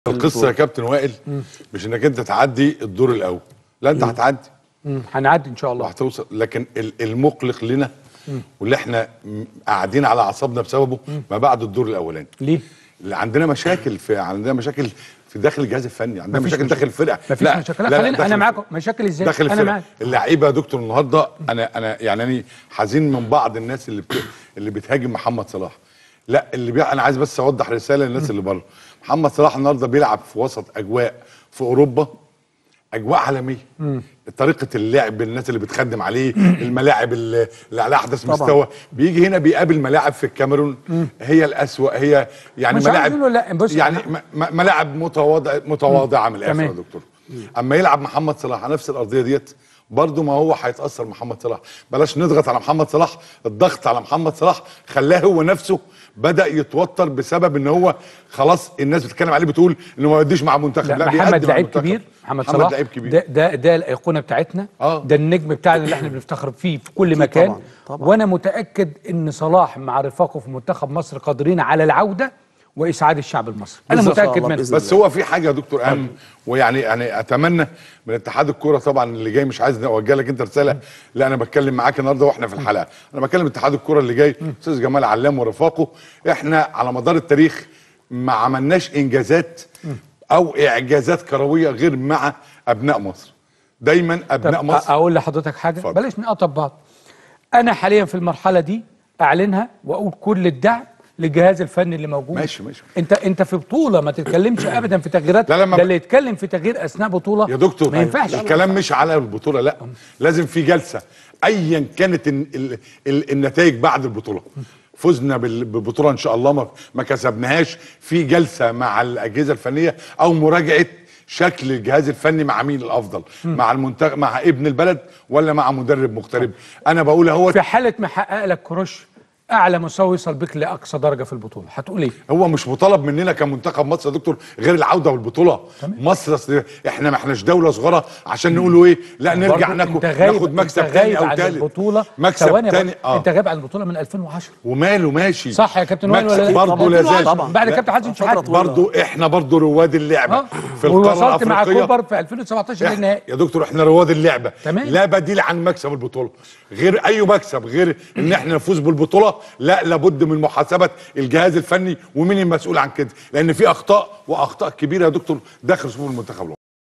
القصه يا كابتن وائل مش انك انت تعدي الدور الاول لا انت هتعدي مم. هنعدي ان شاء الله وهتوصل لكن ال- المقلق لنا واللي احنا م- قاعدين على اعصابنا بسببه ما بعد الدور الاولاني ليه؟ اللي عندنا مشاكل في عندنا مشاكل في داخل الجهاز الفني عندنا مفيش مشاكل مشاكل. داخل الفرقه مفيش مشاكل لا, خلينا داخل انا معاكم الفرقة. مشاكل ازاي؟ داخل انا الفرقه معاك اللعيبه يا دكتور النهارده انا انا يعني انا حزين من بعض الناس اللي بت... اللي بتهاجم محمد صلاح لا اللي بي... انا عايز بس اوضح رساله للناس اللي بره محمد صلاح النهارده بيلعب في وسط اجواء في اوروبا اجواء عالميه طريقه اللعب الناس اللي بتخدم عليه الملاعب اللي اللي على احدث طبعاً. مستوى بيجي هنا بيقابل ملاعب في الكاميرون هي الاسوا هي يعني مش ملاعب عايز أقول لا، بص، يعني أنا- م- م- ملاعب متواضع متواضعه من الاخر يا تمام. دكتور اما يلعب محمد صلاح على نفس الارضيه ديت برضه ما هو هيتاثر محمد صلاح بلاش نضغط على محمد صلاح الضغط على محمد صلاح خلاه هو نفسه بدا يتوتر بسبب ان هو خلاص الناس بتتكلم عليه بتقول انه ما يوديش مع منتخب لا, بيقدم محمد مع لعيب المنتخب. كبير محمد محمد صلاح لعيب كبير ده ده, ده الايقونه بتاعتنا آه. ده النجم بتاعنا اللي احنا بنفتخر فيه في كل مكان طبعاً، طبعاً. وانا متاكد ان صلاح مع رفاقه في منتخب مصر قادرين على العوده واسعاد الشعب المصري انا بالظبط. إن شاء متاكد الله منه بإذن بس هو في حاجه يا دكتور اهم ويعني يعني اتمنى من اتحاد الكوره طبعا اللي جاي مش عايز اوجه لك انت رساله لا انا بتكلم معاك النهارده واحنا في الحلقه انا بكلم اتحاد الكوره اللي جاي استاذ جمال علام ورفاقه احنا على مدار التاريخ ما عملناش انجازات او اعجازات كرويه غير مع ابناء مصر دايما ابناء طب مصر اقول لحضرتك حاجه اتفضل. بلاش نقطع بعض انا حاليا في المرحله دي اعلنها واقول كل الدعم للجهاز الفني اللي موجود ماشي، ماشي. انت انت في بطوله ما تتكلمش ابدا في تغييرات لا، لما ده ب- اللي يتكلم في تغيير اثناء بطوله يا دكتور ما ينفعش الكلام مش على البطوله لا لازم في جلسه ايا كانت ال ال ال النتائج بعد البطوله فزنا بال- بالبطوله ان شاء الله ما, ما كسبناهاش في جلسه مع الاجهزه الفنيه او مراجعه شكل الجهاز الفني مع مين الافضل مع المنتخب مع ابن البلد ولا مع مدرب مغترب انا بقول اهو في حاله ما حقق لك كروش اعلى مستوى يوصل بك لاقصى درجه في البطوله هتقول ايه هو مش مطالب مننا كمنتخب مصر يا دكتور غير العوده والبطوله مصر أصل احنا ما احناش دوله صغيره عشان نقولوا ايه لا نرجع برضو ناخد انت غايب ناخد مكسب انت تاني غايب او عن تالت البطوله مكسب ثواني يا تاني بابا، اه انت غايب عن البطوله من 2010 وماله ماشي صح يا كابتن وائل ولا مكسب لا؟ برضه لا زال طبعاً. بعد لا، كابتن حسن فترة شحاته طويلة. برضه احنا برضه رواد اللعبه اه في القاره ووصلت مع الافريقيه كوبر في 2017 إح- للنهائي يا دكتور احنا رواد اللعبه تمام. لا بديل عن مكسب البطوله غير اي مكسب غير ان احنا نفوز بالبطوله لا لابد من محاسبه الجهاز الفني ومين المسؤول عن كده لان في اخطاء واخطاء كبيره يا دكتور داخل صفوف المنتخب الوطني